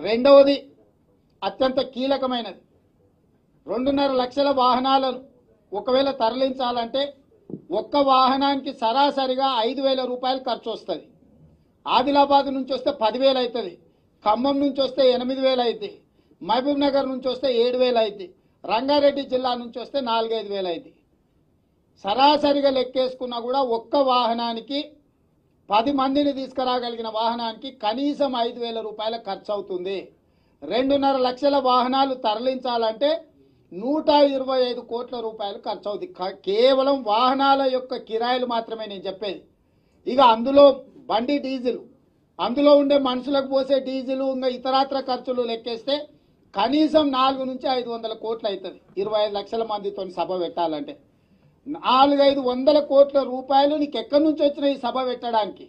రెండవది అత్యంత కీలకమైనది రెండున్నర లక్షల వాహనాలను ఒకవేళ తరలించాలంటే ఒక్క వాహనానికి సరాసరిగా ఐదు వేల రూపాయలు ఖర్చు వస్తుంది ఆదిలాబాద్ నుంచి వస్తే పదివేలు అవుతుంది ఖమ్మం నుంచి వస్తే ఎనిమిది వేలు అవుతుంది మహబూబ్ నగర్ నుంచి వస్తే ఏడు వేలు అవుతుంది రంగారెడ్డి జిల్లా నుంచి వస్తే నాలుగైదు వేలు అవుతుంది సరాసరిగా లెక్కేసుకున్నా కూడా ఒక్క వాహనానికి పది మందిని తీసుకురాగలిగిన వాహనానికి కనీసం ఐదు వేల రూపాయల ఖర్చు అవుతుంది రెండున్నర లక్షల వాహనాలు తరలించాలంటే నూట ఇరవై ఐదు కోట్ల రూపాయలు ఖర్చు అవుతుంది క- కేవలం వాహనాల యొక్క కిరాయిలు మాత్రమే నేను చెప్పేది ఇక అందులో బండి డీజిల్ అందులో ఉండే మనుషులకు పోసే డీజిల్ ఇంకా ఇతరాత్ర ఖర్చులు లెక్కేస్తే కనీసం నాలుగు నుంచి ఐదు వందల కోట్లు అవుతుంది ఇరవై ఐదు లక్షల మందితో సభ పెట్టాలంటే నాలుగైదు వందల కోట్ల రూపాయలు నీకు ఎక్కడి నుంచి వచ్చిన ఈ సభ పెట్టడానికి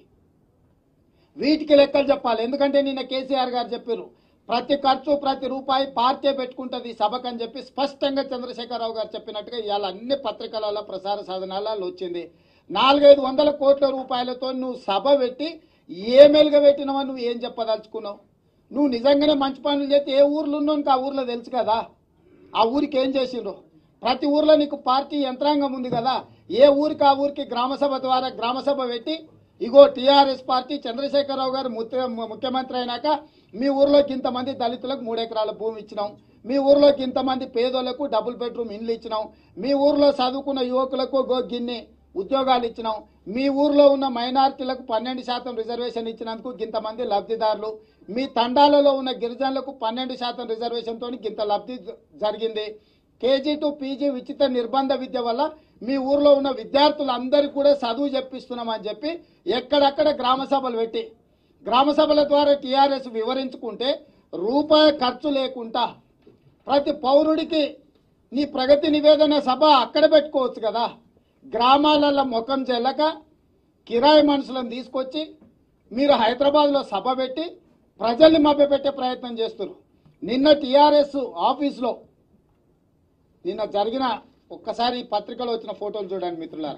వీటికి లెక్కలు చెప్పాలి ఎందుకంటే నిన్న కేసీఆర్ గారు చెప్పారు ప్రతి ఖర్చు ప్రతి రూపాయి పార్టీ పెట్టుకుంటుంది ఈ సభకు అని చెప్పి స్పష్టంగా చంద్రశేఖరరావు గారు చెప్పినట్టుగా ఇవాళ అన్ని పత్రికలలో ప్రసార సాధనాలలో వచ్చింది నాలుగైదు వందల కోట్ల రూపాయలతో నువ్వు సభ పెట్టి ఏ మెలుగ పెట్టినావని నువ్వు ఏం చెప్పదలుచుకున్నావు నువ్వు నిజంగానే మంచి పనులు చేస్తే ఏ ఊర్లో ఉన్నావు ఆ ఊర్లో తెలుసు కదా ఆ ఊరికి ఏం చేసిండ్రు ప్రతి ఊర్లో నీకు పార్టీ యంత్రాంగం ఉంది కదా ఏ ఊరికి ఆ ఊరికి గ్రామసభ ద్వారా గ్రామసభ పెట్టి ఇగో టీఆర్ఎస్ పార్టీ చంద్రశేఖరరావు గారు ముత్య- ముఖ్యమంత్రి అయినాక మీ ఊర్లోకి ఇంతమంది దళితులకు మూడు ఎకరాల భూమి ఇచ్చినాం మీ ఊర్లోకి ఇంతమంది పేదోళ్లకు డబుల్ బెడ్రూమ్ ఇండ్లు ఇచ్చినాం మీ ఊర్లో చదువుకున్న యువకులకు గో గిన్ని ఉద్యోగాలు ఇచ్చినాం మీ ఊర్లో ఉన్న మైనారిటీలకు పన్నెండు శాతం రిజర్వేషన్ ఇచ్చినందుకు ఇంతమంది లబ్ధిదారులు మీ తండాలలో ఉన్న గిరిజనులకు పన్నెండు శాతం రిజర్వేషన్తో ఇంత లబ్ధి జ- జరిగింది కేజీ టు పీజీ ఉచిత నిర్బంధ విద్య వల్ల మీ ఊర్లో ఉన్న విద్యార్థులందరికీ కూడా చదువు చెప్పిస్తున్నామని చెప్పి ఎక్కడక్కడ గ్రామ సభలు పెట్టి గ్రామ సభల ద్వారా టీఆర్ఎస్ వివరించుకుంటే రూపాయి ఖర్చు లేకుండా ప్రతి పౌరుడికి నీ ప్రగతి నివేదన సభ అక్కడ పెట్టుకోవచ్చు కదా గ్రామాలలో ముఖం చెల్లక కిరాయి మనుషులను తీసుకొచ్చి మీరు హైదరాబాద్లో సభ పెట్టి ప్రజల్ని మభ్యపెట్టే ప్రయత్నం చేస్తున్నారు నిన్న టీఆర్ఎస్ ఆఫీస్లో నిన్న జరిగిన ఒక్కసారి ఈ పత్రికలో వచ్చిన ఫోటోలు చూడండి మిత్రులారా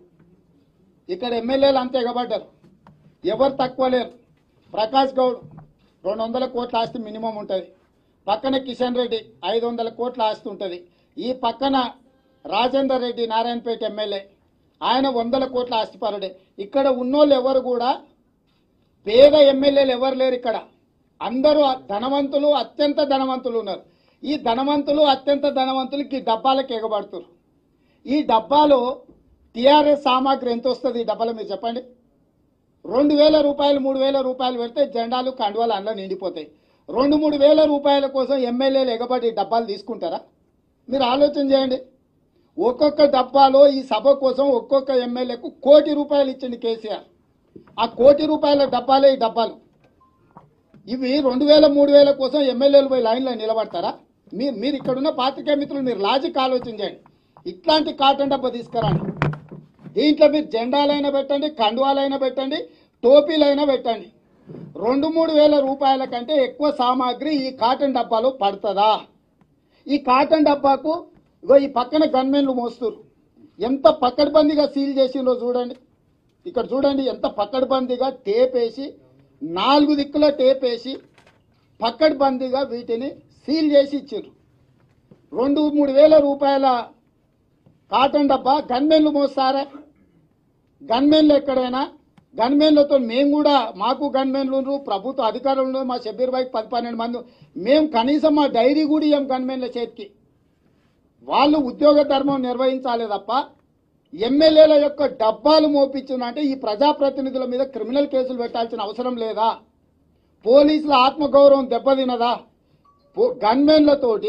ఇక్కడ ఎమ్మెల్యేలు అంతే ఎగబడ్డారు ఎవరు తక్కువ లేరు ప్రకాష్ గౌడ్ రెండు వందల కోట్ల ఆస్తి మినిమం ఉంటుంది పక్కన కిషన్ రెడ్డి ఐదు వందల కోట్ల ఆస్తి ఉంటుంది ఈ పక్కన రాజేందర్ రెడ్డి నారాయణపేట ఎమ్మెల్యే ఆయన వందల కోట్ల ఆస్తిపరుడే ఇక్కడ ఉన్నోళ్ళు ఎవరు కూడా పేద ఎమ్మెల్యేలు ఎవరు లేరు ఇక్కడ అందరూ ధనవంతులు అత్యంత ధనవంతులు ఉన్నారు ఈ ధనవంతులు అత్యంత ధనవంతులకి ఈ డబ్బాలకు ఎగబడుతున్నారు ఈ డబ్బాలో టీఆర్ఎస్ సామాగ్రి ఎంత వస్తుంది ఈ డబ్బాలో మీరు చెప్పండి రెండు వేల రూపాయలు మూడు వేల రూపాయలు పెడితే జెండాలు కండువాలు అందులో నిండిపోతాయి రెండు మూడు వేల రూపాయల కోసం ఎమ్మెల్యేలు ఎగబడి డబ్బాలు తీసుకుంటారా మీరు ఆలోచన చేయండి ఒక్కొక్క డబ్బాలో ఈ సభ కోసం ఒక్కొక్క ఎమ్మెల్యేకు కోటి రూపాయలు ఇచ్చింది కేసీఆర్ ఆ కోటి రూపాయల డబ్బాలే ఈ డబ్బాలు ఇవి రెండు వేల మూడు వేల కోసం ఎమ్మెల్యేలు పోయి లైన్లో నిలబడతారా మీరు మీరు ఇక్కడున్న పాత్రికేయ మిత్రులు మీరు లాజిక్ ఆలోచన చేయండి ఇట్లాంటి కాటన్ డబ్బా తీసుకురండి దీంట్లో మీరు జెండాలైనా పెట్టండి కండువాలైనా పెట్టండి టోపీలైనా పెట్టండి రెండు మూడు వేల రూపాయల కంటే ఎక్కువ సామాగ్రి ఈ కాటన్ డబ్బాలో పడుతుందా ఈ కాటన్ డబ్బాకు ఇగో ఈ పక్కన గన్మెన్లు మోస్తురు ఎంత పక్కడబందిగా సీల్ చేసిండ్రో చూడండి ఇక్కడ చూడండి ఎంత పక్కడబందిగా టేప్ వేసి నాలుగు దిక్కుల టేప్ వేసి పక్కడబందిగా వీటిని సీల్ చేసి ఇచ్చారు రెండు మూడు వేల రూపాయల కాటన్ డబ్బా గన్మెన్లు మోస్తారా గన్మెన్లు ఎక్కడైనా గన్మెన్లతో మేము కూడా మాకు గన్మెన్లు ఉన్నారు, ప్రభుత్వ అధికారులు ఉన్నారు, మా షబ్బీర్ బాయ్కి పది పన్నెండు మంది మేము కనీసం మా డైరీ కూడా ఇవ్వం గన్మెన్ల చేతికి వాళ్ళు ఉద్యోగ ధర్మం నిర్వహించాలి తప్ప ఎమ్మెల్యేల యొక్క డబ్బాలు మోపించిందంటే ఈ ప్రజాప్రతినిధుల మీద క్రిమినల్ కేసులు పెట్టాల్సిన అవసరం లేదా పోలీసుల ఆత్మగౌరవం దెబ్బతినదా పో- గన్మెన్లతోటి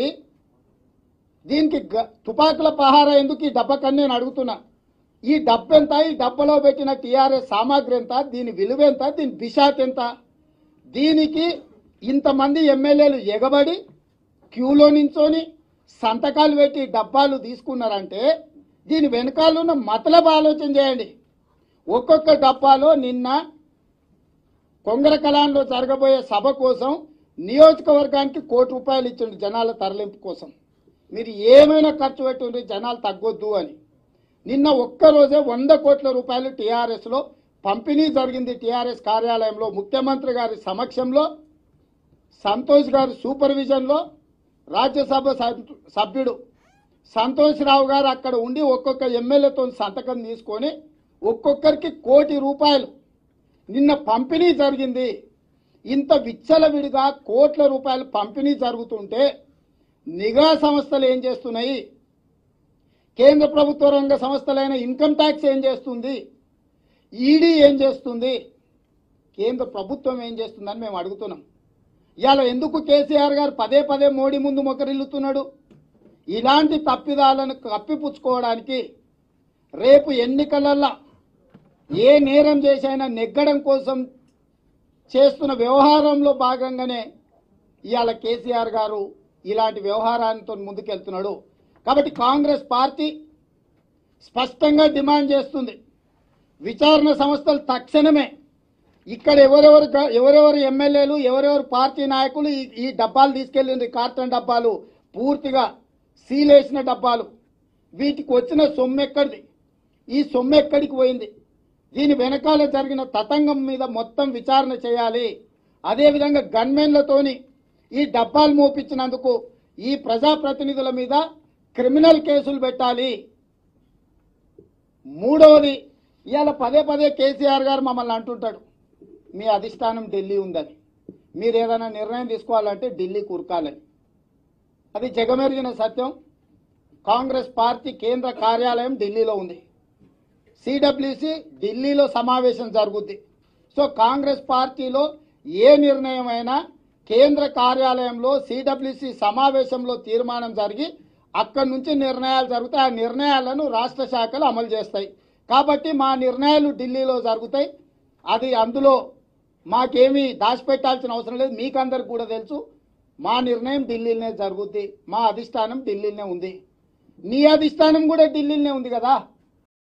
దీనికి గ- తుపాకుల పహారా ఎందుకు ఈ డబ్బకని నేను అడుగుతున్నా ఈ డబ్బు ఎంత ఈ డబ్బలో పెట్టిన టీఆర్ఎస్ సామాగ్రి ఎంత దీని విలువ ఎంత దీని బిషాత్ ఎంత దీనికి ఇంతమంది ఎమ్మెల్యేలు ఎగబడి క్యూలో నించొని సంతకాలు పెట్టి డబ్బాలు తీసుకున్నారంటే దీని వెనకాల ఉన్న మతలబ్ ఆలోచన చేయండి ఒక్కొక్క డబ్బాలో నిన్న కొంగర కళాంలో జరగబోయే సభ కోసం నియోజకవర్గానికి కోటి రూపాయలు ఇచ్చిండు జనాల తరలింపు కోసం మీరు ఏమైనా ఖర్చు పెట్టుండ్రి జనాలు తగ్గొద్దు అని నిన్న ఒక్కరోజే వంద కోట్ల రూపాయలు టీఆర్ఎస్లో పంపిణీ జరిగింది టీఆర్ఎస్ కార్యాలయంలో ముఖ్యమంత్రి గారి సమక్షంలో సంతోష్ గారు సూపర్విజన్లో రాజ్యసభ సభ్- సభ్యుడు సంతోష్ రావు గారు అక్కడ ఉండి ఒక్కొక్క ఎమ్మెల్యేతో సంతకం తీసుకొని ఒక్కొక్కరికి కోటి రూపాయలు నిన్న పంపిణీ జరిగింది ఇంత విచ్చలవిడిగా కోట్ల రూపాయలు పంపిణీ జరుగుతుంటే నిఘా సంస్థలు ఏం చేస్తున్నాయి కేంద్ర ప్రభుత్వ రంగ సంస్థలైన ఇన్కమ్ ట్యాక్స్ ఏం చేస్తుంది ఈడీ ఏం చేస్తుంది కేంద్ర ప్రభుత్వం ఏం చేస్తుందని మేము అడుగుతున్నాం ఇవాళ ఎందుకు కేసీఆర్ గారు పదే పదే మోడీ ముందు మొకరిల్లుతున్నాడు ఇలాంటి తప్పిదాలను కప్పిపుచ్చుకోవడానికి రేపు ఎన్నికలల్లో ఏ నేరం చేసైనా నెగ్గడం కోసం చేస్తున్న వ్యవహారంలో భాగంగానే ఇవాళ కేసీఆర్ గారు ఇలాంటి వ్యవహారాలతో ముందుకెళ్తున్నాడు కాబట్టి కాంగ్రెస్ పార్టీ స్పష్టంగా డిమాండ్ చేస్తుంది విచారణ సంస్థలు తక్షణమే ఇక్కడ ఎవరెవరు గ- ఎవరెవరు ఎమ్మెల్యేలు ఎవరెవరు పార్టీ నాయకులు ఈ ఈ డబ్బాలు తీసుకెళ్ళింది కార్టన్ డబ్బాలు పూర్తిగా సీలేసిన డబ్బాలు వీటికి వచ్చిన సొమ్ము ఎక్కడిది ఈ సొమ్ము ఎక్కడికి పోయింది దీని వెనకాల జరిగిన తతంగం మీద మొత్తం విచారణ చేయాలి అదేవిధంగా గన్మెన్లతోని ఈ డబ్బాలు మోపించినందుకు ఈ ప్రజాప్రతినిధుల మీద క్రిమినల్ కేసులు పెట్టాలి మూడవది ఇవాళ పదే పదే కేసీఆర్ గారు మమ్మల్ని అంటుంటాడు మీ అధిష్టానం ఢిల్లీ ఉందని మీరు ఏదైనా నిర్ణయం తీసుకోవాలంటే ఢిల్లీ కూర్కాలని అది జగమెరిగిన సత్యం కాంగ్రెస్ పార్టీ కేంద్ర కార్యాలయం ఢిల్లీలో ఉంది సిడబ్ల్యూసి ఢిల్లీలో సమావేశం జరుగుద్ది సో కాంగ్రెస్ పార్టీలో ఏ నిర్ణయం అయినా కేంద్ర కార్యాలయంలో సిడబ్ల్యూసి సమావేశంలో తీర్మానం జరిగి అక్కడి నుంచి నిర్ణయాలు జరుగుతాయి ఆ నిర్ణయాలను రాష్ట్ర శాఖలు అమలు చేస్తాయి కాబట్టి మా నిర్ణయాలు ఢిల్లీలో జరుగుతాయి అది అందులో మాకేమీ దాచిపెట్టాల్సిన అవసరం లేదు మీకందరికి కూడా తెలుసు మా నిర్ణయం ఢిల్లీలోనే జరుగుద్ది మా అధిష్టానం ఢిల్లీలోనే ఉంది నీ అధిష్టానం కూడా ఢిల్లీలోనే ఉంది కదా